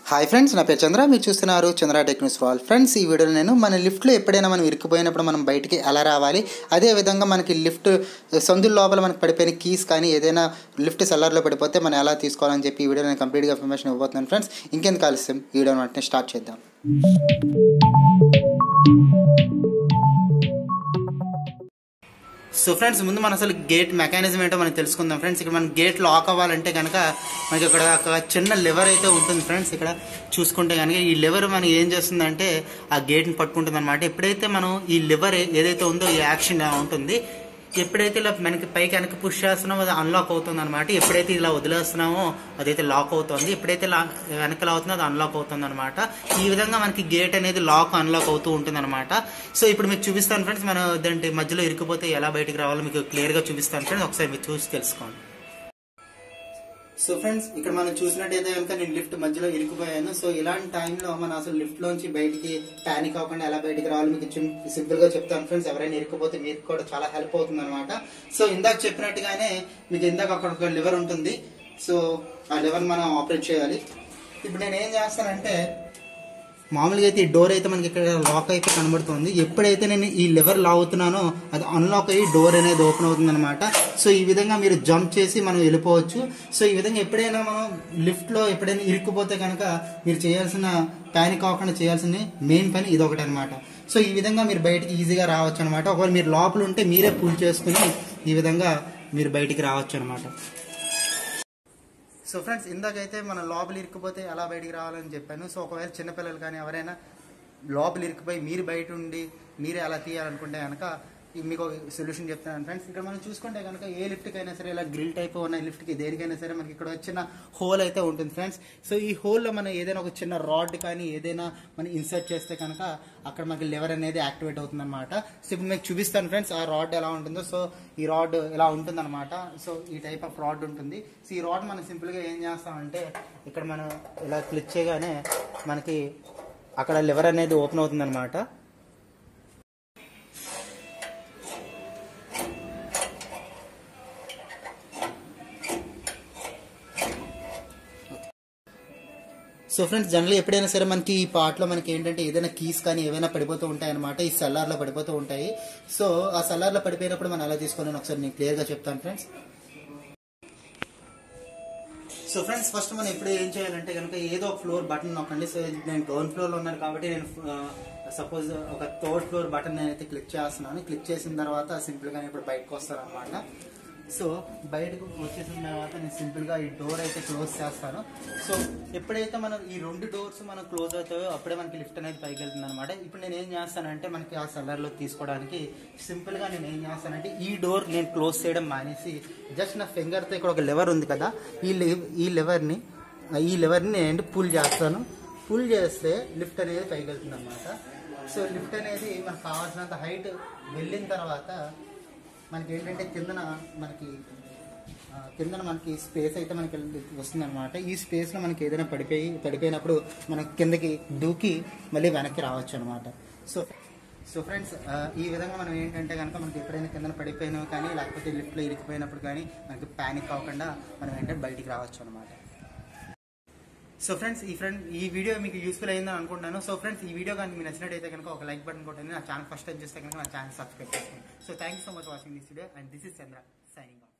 hi friends నా పేరు చంద్ర మీరు చూస్తున్నారు చంద్ర టెక్నిక్స్ వాల్ ఫ్రెండ్స్ ఈ వీడియోలో నేను మన లిఫ్ట్లో ఎప్పుడైనా మనం ఇరుక్కుపోయినప్పుడు మనం బయటికి ఎలా రావాలి అదే విధంగా మనకి లిఫ్ట్ సందుల లోపల మనకి పడిపోయిన కీస్ కానీ ఏదైనా లిఫ్ట్ సెల్లర్లో పడిపోతే మనం ఎలా తీసుకోవాలని చెప్పి ఈ వీడియో నేను కంప్లీట్గా ఇన్ఫర్మేషన్ ఇవ్వబోతున్నాను ఫ్రెండ్స్ ఇంకెందుకు ఆలస్యం ఈ వీడియో వెంటనే స్టార్ట్ చేద్దాం సో ఫ్రెండ్స్ ముందు మనం అసలు గేట్ మెకానిజం ఏంటో మనం తెలుసుకుందాం ఫ్రెండ్స్ ఇక్కడ మనం గేట్ లాక్ అవ్వాలంటే కనుక మనకి ఇక్కడ ఒక చిన్న లెవర్ అయితే ఉంటుంది ఫ్రెండ్స్ ఇక్కడ చూసుకుంటే కనుక ఈ లెవర్ మనం ఏం చేస్తుందంటే ఆ గేట్ని పట్టుకుంటుంది అనమాట ఎప్పుడైతే మనం ఈ లెవర్ ఏదైతే ఉందో ఈ యాక్షన్ ఉంటుంది ఎప్పుడైతే ఇలా మనకి పైకి వెనక పుష్ చేస్తున్నామో అది అన్లాక్ అవుతుంది అనమాట ఎప్పుడైతే ఇలా వదిలేస్తున్నామో అదైతే లాక్ అవుతుంది ఎప్పుడైతే లా- వెనకలు అవుతుందో అది అన్లాక్ అవుతుంది అనమాట ఈ విధంగా మనకి గేట్ అనేది లాక్ అన్లాక్ అవుతూ ఉంటుంది అనమాట సో ఇప్పుడు మీకు చూపిస్తాను ఫ్రెండ్స్ మనం దాంట్లో మధ్యలో ఇరుక్కుపోతే ఎలా బయటికి రావాలో మీకు క్లియర్ గా చూపిస్తాను ఫ్రెండ్స్ ఒకసారి మీరు చూసి తెలుసుకోండి సో ఫ్రెండ్స్ ఇక్కడ మనం చూసినట్టయితే కనుక నేను లిఫ్ట్ మధ్యలో ఇరుక్కుపోయాను సో ఇలాంటి టైంలో మనం అసలు లిఫ్ట్ లోంచి బయటికి పానిక్ అవ్వకుండా ఎలా బయటికి రావాలి మీకు సింపుల్ గా చెప్తాను ఫ్రెండ్స్ ఎవరైనా ఇరుక్కుపోతే మీకు కూడా చాలా హెల్ప్ అవుతుంది అనమాట సో ఇందాక చెప్పినట్టుగానే మీకు ఇందాక అక్కడ ఒక లివర్ ఉంటుంది సో ఆ లివర్ మనం ఆపరేట్ చేయాలి ఇప్పుడు నేను ఏం చేస్తానంటే మామూలుగా అయితే ఈ డోర్ అయితే మనకి ఇక్కడ లాక్ అయితే కనబడుతుంది ఎప్పుడైతే నేను ఈ లెవర్ లాగుతున్నానో అది అన్లాక్ అయ్యి డోర్ అనేది ఓపెన్ అవుతుంది అనమాట సో ఈ విధంగా మీరు జంప్ చేసి మనం వెళ్ళిపోవచ్చు సో ఈ విధంగా ఎప్పుడైనా మనం లిఫ్ట్ లో ఎప్పుడైనా ఇరుక్కుపోతే కనుక మీరు చేయాల్సిన ప్యానిక్ అవ్వకుండా చేయాల్సిన మెయిన్ పని ఇది ఒకటి అనమాట సో ఈ విధంగా మీరు బయటికి ఈజీగా రావచ్చు అనమాట ఒకవేళ మీరు లోపల ఉంటే మీరే పుల్ చేసుకుని ఈ విధంగా మీరు బయటికి రావచ్చు అనమాట సో ఫ్రెండ్స్ ఇందాకైతే మన లోపల ఇరుక్కుపోతే ఎలా బయటికి రావాలని చెప్పాను సో ఒకవేళ చిన్నపిల్లలు కానీ ఎవరైనా లోపల ఇరుక్కుపోయి మీరు బయట ఉండి మీరే అలా తీయాలనుకుంటే కనుక ఈ మీకు ఒక సొల్యూషన్ చెప్తున్నాను ఫ్రెండ్స్ ఇక్కడ మనం చూసుకుంటే కనుక ఏ లిఫ్ట్కి అయినా సరే ఇలా గ్రిల్ టైప్ ఉన్న లిఫ్ట్కి దేనికైనా సరే మనకి ఇక్కడ వచ్చిన హోల్ అయితే ఉంటుంది ఫ్రెండ్స్ సో ఈ హోల్లో మనం ఏదైనా ఒక చిన్న రాడ్ కానీ ఏదైనా మనం ఇన్సర్ట్ చేస్తే కనుక అక్కడ మనకి లెవర్ అనేది యాక్టివేట్ అవుతుంది అనమాట సో ఇప్పుడు మీకు చూపిస్తాను ఫ్రెండ్స్ ఆ రాడ్ ఎలా ఉంటుందో సో ఈ రాడ్ ఇలా ఉంటుంది అనమాట సో ఈ టైప్ ఆఫ్ రాడ్ ఉంటుంది సో ఈ రాడ్ మనం సింపుల్గా ఏం చేస్తామంటే ఇక్కడ మనం ఇలా క్లిక్ చేయగానే మనకి అక్కడ లివర్ అనేది ఓపెన్ అవుతుంది అనమాట సో ఫ్రెండ్స్ జనరల్ ఎప్పుడైనా సరే మనకి ఈ పార్ట్లో మనకి ఏంటంటే ఏదైనా కీస్ కానీ ఏవైనా పడిపోతూ ఉంటాయి అనమాట ఈ సెల్లార్లో పడిపోతూ ఉంటాయి సో ఆ సెల్లార్లో పడిపోయినప్పుడు మనం ఎలా తీసుకోవాలని ఒకసారి నేను క్లియర్గా చెప్తాను ఫ్రెండ్స్ సో ఫ్రెండ్స్ ఫస్ట్ మనం ఎప్పుడు ఏం చేయాలంటే కనుక ఏదో ఒక ఫ్లోర్ బటన్ నొక్కండి సో నేను గ్రౌండ్ ఫ్లోర్లో ఉన్నాను కాబట్టి నేను సపోజ్ ఒక థర్డ్ ఫ్లోర్ బటన్ నేనైతే క్లిక్ చేస్తున్నాను క్లిక్ చేసిన తర్వాత సింపుల్గా ఇప్పుడు బయటకు వస్తాను అనమాట సో బయటకు వచ్చేసిన తర్వాత నేను సింపుల్గా ఈ డోర్ అయితే క్లోజ్ చేస్తాను సో ఎప్పుడైతే మనం ఈ రెండు డోర్స్ మనం క్లోజ్ అవుతాయో అప్పుడే మనకి లిఫ్ట్ అనేది పైకి వెళ్తుంది అనమాట ఇప్పుడు నేను ఏం చేస్తానంటే మనకి ఆ సెల్లర్లో తీసుకోవడానికి సింపుల్గా నేను ఏం చేస్తానంటే ఈ డోర్ నేను క్లోజ్ చేయడం మానేసి జస్ట్ నా ఫింగర్తో ఇక్కడ ఒక లెవర్ ఉంది కదా ఈ లెవ్ ఈ లెవర్ని ఈ లెవర్ని నేను పుల్ చేస్తాను పుల్ చేస్తే లిఫ్ట్ అనేది పైకి వెళ్తుంది అనమాట సో లిఫ్ట్ అనేది మనకు కావాల్సినంత హైట్ వెళ్ళిన తర్వాత మనకి ఏంటంటే కిందన మనకి ఆ, కిందన మనకి స్పేస్ అయితే మనకి వస్తుంది అనమాట ఈ స్పేస్లో మనకి ఏదైనా పడిపోయి పడిపోయినప్పుడు మనం కిందకి దూకి మళ్ళీ వెనక్కి రావచ్చు అనమాట సో సో ఫ్రెండ్స్ ఈ విధంగా మనం ఏంటంటే కనుక మనకి ఎప్పుడైనా కిందన పడిపోయినా కానీ లేకపోతే లిఫ్ట్లో ఇరికిపోయినప్పుడు కానీ మనకి ప్యానిక్ అవ్వకుండా మనం ఏంటంటే బయటికి రావచ్చు అనమాట సో ఫ్రెండ్స్ ఈ ఫ్రెండ్ ఈ వీడియో మీకు యూస్ఫుల్ అయిందని అనుకుంటున్నాను సో ఫ్రెండ్స్ ఈ వీడియో కానీ మీకు నచ్చినట్టయితే కనుక ఒక లైక్ బటన్ కొట్టండి నా ఛానల్ ఫస్ట్ టైం చూస్తే కనుక నా ఛానల్ సబ్స్క్రైబ్ చేసుకోండి so thank you so much watching this video and this is Chandra signing of